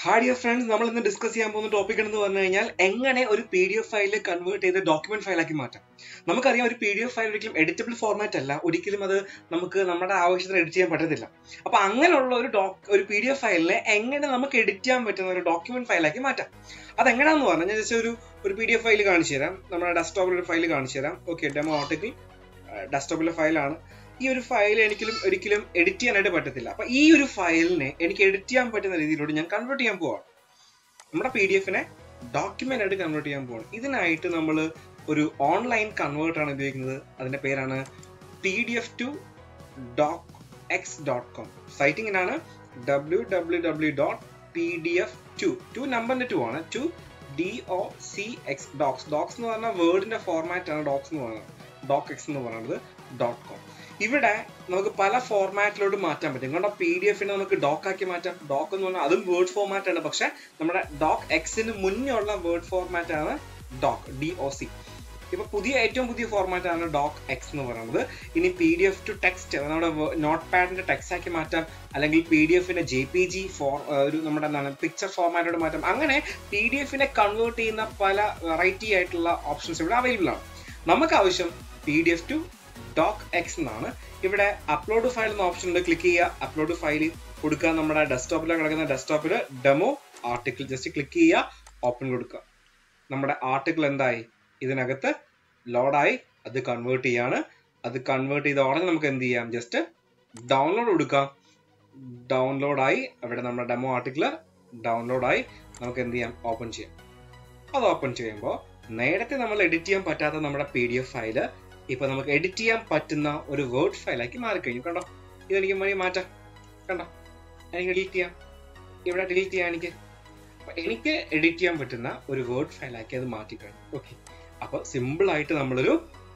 hi dear friends നമ്മൾ ഇന്ന് discuss ചെയ്യാൻ പോകുന്ന ടോപ്പിക് എന്ന് പറഞ്ഞു കഴിഞ്ഞാൽ എങ്ങനെ ഒരു P D F file convert ചെയ്ത് ഡോക്യുമെന്റ് ഫയലാക്കി മാറ്റാം നമുക്കറിയാം ഒരു പി ഡി എഫ് ഫയൽ ഒരിക്കലും എഡിറ്റബിൾ ഫോർമാറ്റ് അല്ല ഒരിക്കലും അത് നമുക്ക് നമ്മുടെ ആവശ്യത്തിന് എഡിറ്റ് ചെയ്യാൻ പറ്റത്തില്ല അപ്പൊ അങ്ങനെയുള്ള ഒരു ഡോക് ഒരു പി ഡി എഫ് ഫയലിനെ എങ്ങനെ നമുക്ക് എഡിറ്റ് ചെയ്യാൻ പറ്റുന്ന ഒരു ഡോക്യുമെന്റ് ഫയലാക്കി മാറ്റാം അതെങ്ങനെയാന്ന് പറഞ്ഞാൽ ഞാൻ ജസ്റ്റ് ഒരു ഒരു പി ഡി എഫ് ഫയൽ കാണിച്ചു തരാം നമ്മുടെ ഡെസ്ക്ടോപ്പിൽ ഒരു ഫയൽ കാണിച്ചു തരാം ഓക്കെ ഡെമോ ആർട്ടിക്കിൾ ഡെസ്ക്ടോപ്പിലെ ഫയലാണ് ഈ ഒരു ഫയൽ എനിക്കും ഒരിക്കലും എഡിറ്റ് ചെയ്യാനായിട്ട് പറ്റത്തില്ല അപ്പൊ ഈ ഒരു ഫയലിനെ എനിക്ക് എഡിറ്റ് ചെയ്യാൻ പറ്റുന്ന രീതിയിലൂടെ ഞാൻ കൺവേർട്ട് ചെയ്യാൻ പോവാണ് നമ്മുടെ പി ഡി എഫിനെ ഡോക്യുമെന്റ് ആയിട്ട് കൺവേർട്ട് ചെയ്യാൻ പോവാണ് ഇതിനായിട്ട് നമ്മൾ ഒരു ഓൺലൈൻ കൺവേർട്ടർ ആണ് ഉപയോഗിക്കുന്നത് അതിന്റെ പേരാണ് P D F to doc X dot com സൈറ്റിങ്ങിനാണ് W W W dot P D F two two നമ്പറിന്റെ ടു ആണ് two D O C X docx docx എന്ന് പറഞ്ഞാൽ വേർഡിന്റെ ഫോർമാറ്റ് ആണ് ഡോക്സ് എന്ന് പറയുന്നത് ഡോക് എക്സ് എന്ന് പറയുന്നത് ഡോട്ട് കോം ഇവിടെ നമുക്ക് പല ഫോർമാറ്റിലോട്ട് മാറ്റാൻ പറ്റും കാരണം പി ഡി എഫിനെ നമുക്ക് ഡോക്ക് ആക്കി മാറ്റാം ഡോക്ക് എന്ന് പറഞ്ഞാൽ അതും വേർഡ് ഫോർമാറ്റ് ആണ് പക്ഷെ നമ്മുടെ ഡോക്ക് എക്സിന് മുന്നേ ഉള്ള വേർഡ് ഫോർമാറ്റ് ആണ് ഡോക്ക് ഡി ഒ സി ഇപ്പൊ പുതിയ ഏറ്റവും പുതിയ ഫോർമാറ്റ് ആണ് ഡോക്ക് എക്സ് എന്ന് പറയുന്നത് ഇനി P D F to text നമ്മുടെ നോട്ട് പാഡിന്റെ ടെക്സ്റ്റ് ആക്കി മാറ്റാം അല്ലെങ്കിൽ പി ഡി എഫിന്റെ ജെ പി ജി ഫോർ ഒരു നമ്മുടെ എന്താണ് പിക്ചർ ഫോർമാറ്റോട് മാറ്റാം അങ്ങനെ പി ഡി എഫിനെ കൺവേർട്ട് ചെയ്യുന്ന പല വെറൈറ്റി ആയിട്ടുള്ള ഓപ്ഷൻസ് ഇവിടെ അവൈലബിൾ ആണ് നമുക്ക് ആവശ്യം P D F to doc X എന്നാണ് ഇവിടെ അപ്ലോഡ് ഫയൽ എന്ന ഓപ്ഷൻ ഉണ്ട് ക്ലിക്ക് ചെയ്യുക അപ്ലോഡ് ഫയൽ കൊടുക്കുക നമ്മുടെ ഡെസ്ക്ടോപ്പിൽ കിടക്കുന്ന ഡെസ്ക്ടോപ്പിൽ ഡെമോ ആർട്ടിക്കിൾ ജസ്റ്റ് ക്ലിക്ക് ചെയ്യുക ഓപ്പൺ കൊടുക്കുക നമ്മുടെ ആർട്ടിക്കിൾ എന്തായി ഇതിനകത്ത് ലോഡായി അത് കൺവേർട്ട് ചെയ്യാണ് അത് കൺവേർട്ട് ചെയ്ത ഉടനെ നമുക്ക് എന്ത് ചെയ്യാം ജസ്റ്റ് ഡൗൺലോഡ് കൊടുക്കാം ഡൗൺലോഡായി അവിടെ നമ്മുടെ ഡെമോ ആർട്ടിക്കിൾ ഡൗൺലോഡായി നമുക്ക് എന്ത് ചെയ്യാം ഓപ്പൺ ചെയ്യാം അത് ഓപ്പൺ ചെയ്യുമ്പോൾ നേരത്തെ നമ്മൾ എഡിറ്റ് ചെയ്യാൻ പറ്റാത്ത നമ്മുടെ പി ഡി എഫ് ഫയല് ഇപ്പൊ നമുക്ക് എഡിറ്റ് ചെയ്യാൻ പറ്റുന്ന ഒരു വേർഡ് ഫയലാക്കി മാറിക്കഴിഞ്ഞു കണ്ടോ ഇതെനിക്ക് വഴി മാറ്റാം കണ്ടോ എനിക്ക് ഡിലീറ്റ് ചെയ്യാം ഇവിടെ ഡിലീറ്റ് ചെയ്യാം എനിക്ക് എനിക്ക് എഡിറ്റ് ചെയ്യാൻ പറ്റുന്ന ഒരു വേർഡ് ഫയലാക്കി അത് മാറ്റിക്കഴിഞ്ഞു ഓക്കെ അപ്പൊ സിമ്പിൾ ആയിട്ട് നമ്മളൊരു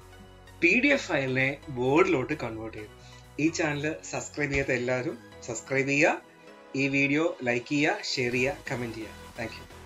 പി ഡി എഫ് ഫയലിനെ വേർഡിലോട്ട് കൺവേർട്ട് ചെയ്യും ഈ ചാനൽ സബ്സ്ക്രൈബ് ചെയ്യാത്ത എല്ലാവരും സബ്സ്ക്രൈബ് ചെയ്യുക ഈ വീഡിയോ ലൈക്ക് ചെയ്യുക ഷെയർ ചെയ്യുക കമന്റ് ചെയ്യുക താങ്ക് യു